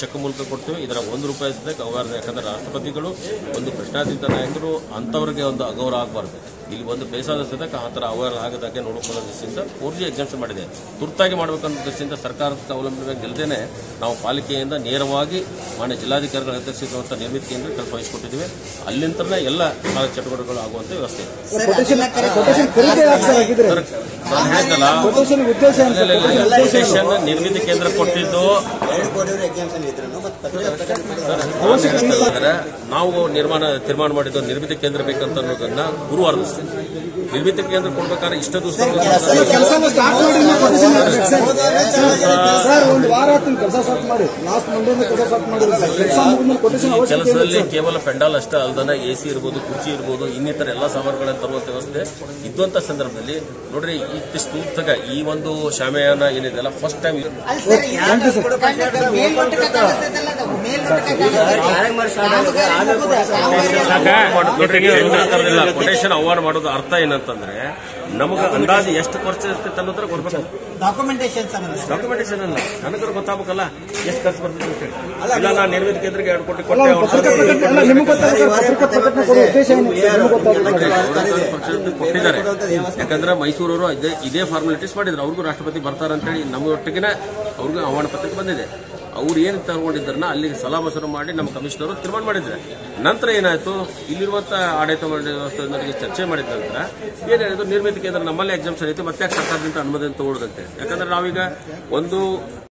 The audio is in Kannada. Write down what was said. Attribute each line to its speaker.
Speaker 1: ಚೆಕ್ ಮೂಲಕ ಕೊಡ್ತೀವಿ ಇದರ ಒಂದು ರೂಪಾಯಿ ಸದ್ಯಕ್ಕೆ ಅವ್ಯವಹಾರ ಯಾಕಂದ್ರೆ ರಾಷ್ಟ್ರಪತಿಗಳು ಒಂದು ಪ್ರಶ್ನಾತೀತ ನಾಯಕರು ಅಂಥವ್ರಿಗೆ ಒಂದು ಅಗೌರವ ಆಗಬಾರ್ದು ಇಲ್ಲಿ ಒಂದು ಬೇಸಾದ ಸದಕ್ಕೆ ಆ ಥರ ಅವ್ಯವಹಾರ ಆಗದಾಗೆ ನೋಡಿಕೊಳ್ಳೋ ದೃಷ್ಟಿಯಿಂದ ಫೋರ್ ಜಿ ಎಕ್ಸಾಮ್ಸ್ ಮಾಡಿದೆ ತುರ್ತಾಗಿ ಮಾಡಬೇಕನ್ನೋ ದೃಷ್ಟಿಯಿಂದ ಸರ್ಕಾರದ ಅವಲಂಬನೆ ಗೆಲ್ಲದೇನೆ ನಾವು ಪಾಲಿಕೆಯಿಂದ ನೇರವಾಗಿ ಮಾನ್ಯ ಜಿಲ್ಲಾಧಿಕಾರಿಗಳ ಅಧ್ಯಕ್ಷಿರುವಂಥ ನಿರ್ಮಿತ ಕೇಂದ್ರ ಕೆಲಸ ವಹಿಸಿಕೊಟ್ಟಿದ್ದೀವಿ ಅಲ್ಲಿಂದಲೇ ಎಲ್ಲ ಶಾಲಾ ಚಟುವಟಿಕೆಗಳು ಆಗುವಂಥ ವ್ಯವಸ್ಥೆ ಇದೆ.
Speaker 2: ಕೊಟೇಶನ್ ಕೊಟೇಶನ್ ಖರೀದಿ ಯಾಕೆ ಸರ್ ಆಗಿದ್ರೆ
Speaker 1: ಸರ್, ನಾನು ಹೇಳಿದ್ದಲ್ಲ
Speaker 2: ಕೊಟೇಶನ್ ಉದ್ದೇಶ ಏನು ಸರ್? ಕೊಟೇಶನ್ ಉದ್ದೇಶ ಏನು?
Speaker 1: ಸ್ಟೇಷನ್ ನಿರ್ಮಿತ ಕೇಂದ್ರ ಕೊಟ್ಟಿದ್ದು
Speaker 3: ಎರಡು ಕೋಟಿಯವರು ಎಕ್ಸಾಮ್ಷನ್ ಇದ್ರು ಮತ್ತೆ ಪತ್ರಿಕಾ ಪ್ರಕಟಣೆ ಮಾಡಿದ್ರು
Speaker 1: ನಾನು ಹೇಳ್ತಾ ಇದ್ದಾರೆ, ನಾವು ನಿರ್ಮಾಣ ತೀರ್ಮಾನ ಮಾಡಿದ್ದು ನಿರ್ಮಿತ ಕೇಂದ್ರ ಬೇಕಂತ ಅನ್ನೋದನ್ನ ಗುರುವಾರದ ನಿರ್ಮಿತ ಕೇಂದ್ರ ಕೊಡ್ಬೇಕಾದ್ರೆ ಇಷ್ಟ ದಿವಸ
Speaker 2: ಕೆಲಸನ ಸ್ಟಾರ್ಟ್ ಮಾಡಿ ನೀವು ಕೊಟೇಶನ್ ಹಾಕ್ಬೇಕು ಸರ್. ಸರ್ ಒಂದು ವಾರ ಆಯ್ತು ಕೆಲಸ ಸ್ಟಾರ್ಟ್ ಮಾಡಿ ಲಾಸ್ಟ್ ಮಂಡೇನ ಕೆಲಸ ಸ್ಟಾರ್ಟ್ ಮಾಡಿ ಕೆಲಸ ಮುಗಿದ್ಮೇಲೆ ಕೊಟೇಶನ್
Speaker 1: ಈ
Speaker 2: ಅವಶ್ಯಕತೆ ಇದೆ
Speaker 1: ಕೆಲಸದಲ್ಲಿ
Speaker 2: ಸರ್.
Speaker 1: ಕೇವಲ ಪೆಂಡಾಲ್ ಅಷ್ಟೇ ಅಲ್ದನ ಎ ಸಿ ಇರ್ಬೋದು ಕುರ್ಚಿ ಇರ್ಬೋದು ಇನ್ನಿತರ ಎಲ್ಲ ಸಾಮಾನುಗಳನ್ನು ತರುವಂತ ವ್ಯವಸ್ಥೆ ಇದ್ದಂತ ಸಂದರ್ಭದಲ್ಲಿ ನೋಡ್ರಿ ಇಷ್ಟು ತಗ ಈ ಒಂದು ಶಾಮಿಯಾನ ಏನಿದೆಲ್ಲ first time
Speaker 2: thank you sir
Speaker 1: quotation ಆಹ್ವಾನ ಮಾಡೋದು ಅರ್ಥ ಏನಂತಂದ್ರೆ ನಮಗೆ ಅಂದಾಜು ಎಷ್ಟು ಖರ್ಚು ಇರ್ತೈತೆ ಅನ್ನೋದ್ರ ಕೊಡ್ಬೇಕು
Speaker 4: ಡಾಕ್ಯುಮೆಂಟೇಶನ್ ಸಂಬಂಧ
Speaker 1: ಡಾಕ್ಯುಮೆಂಟೇಶನ್ ಅಲ್ಲ ನನಗರ ಗೊತ್ತಾಗಬೇಕಲ್ಲ ಎಷ್ಟು ಖರ್ಚು ಬರ್ತದೆ ಅಂತ ಹೇಳಿ. ಇಲ್ಲ ನಾನು ನಿರ್ಮಿತ ಕೇಂದ್ರಕ್ಕೆ ಎರಡು ಕೋಟಿ ಕೊಟ್ಟೆ ಅವ್ರು
Speaker 2: ಪತ್ರಿಕಾ ಪ್ರಕಟಣೆ ಅಲ್ಲ ನಿಮ್ಗೆ ಗೊತ್ತಾಗುತ್ತೆ ಪತ್ರಿಕಾ ಪ್ರಕಟಣೆ ಕೊಡೋ ಉದ್ದೇಶ ಏನು ಸರ್? ನಿಮ್ಗೆ ಗೊತ್ತಾಗುತ್ತೆ
Speaker 1: ಪಕ್ಷದ ಕೊಟ್ಟಿದ್ದಾರೆ ಯಾಕಂದ್ರೆ ಮೈಸೂರವರು ಇದೇ ಇದೇ ಫಾರ್ಮಾಲಿಟೀಸ್ ಮಾಡಿದ್ರು ಅವ್ರಿಗೂ ರಾಷ್ಟ್ರಪತಿ ಬರ್ತಾರಂತೇಳಿ ನಮ್ಮೊಟ್ಟಿಗೆ ಅವ್ರಿಗೂ ಆಹ್ವಾನ ಪತ್ರಿಕೆ ಬಂದಿದೆ ಅವ್ರು ಏನು ತಗೊಂಡಿದ್ದಾರನ್ನ ಅಲ್ಲಿಗೆ ಸಲಾಮಸರು ಮಾಡಿ ನಮ್ಮ ಕಮಿಷನರ್ ತೀರ್ಮಾನ ಮಾಡಿದ್ದಾರೆ ನಂತರ ಏನಾಯ್ತು ಇಲ್ಲಿರುವಂತ ಆಡಳಿತ ಮಂಡಳಿ ವ್ಯವಸ್ಥೆಯೊಂದಿಗೆ ಚರ್ಚೆ ಮಾಡಿದ ನಂತರ ಏನ್ ಹೇಳಿದ್ರು ನಿರ್ಮಿತ ಕೇಂದ್ರ ನಮ್ಮಲ್ಲೇ ಎಕ್ಸಾಮ್ಸ್ ಐತೆ ಮತ್ತೆ ಯಾಕೆ ಸರ್ಕಾರದಿಂದ ಅನುಮತಿ ತಗೊಳ್ಳೋದಂತೆ ಯಾಕಂದ್ರೆ ನಾವೀಗ ಒಂದು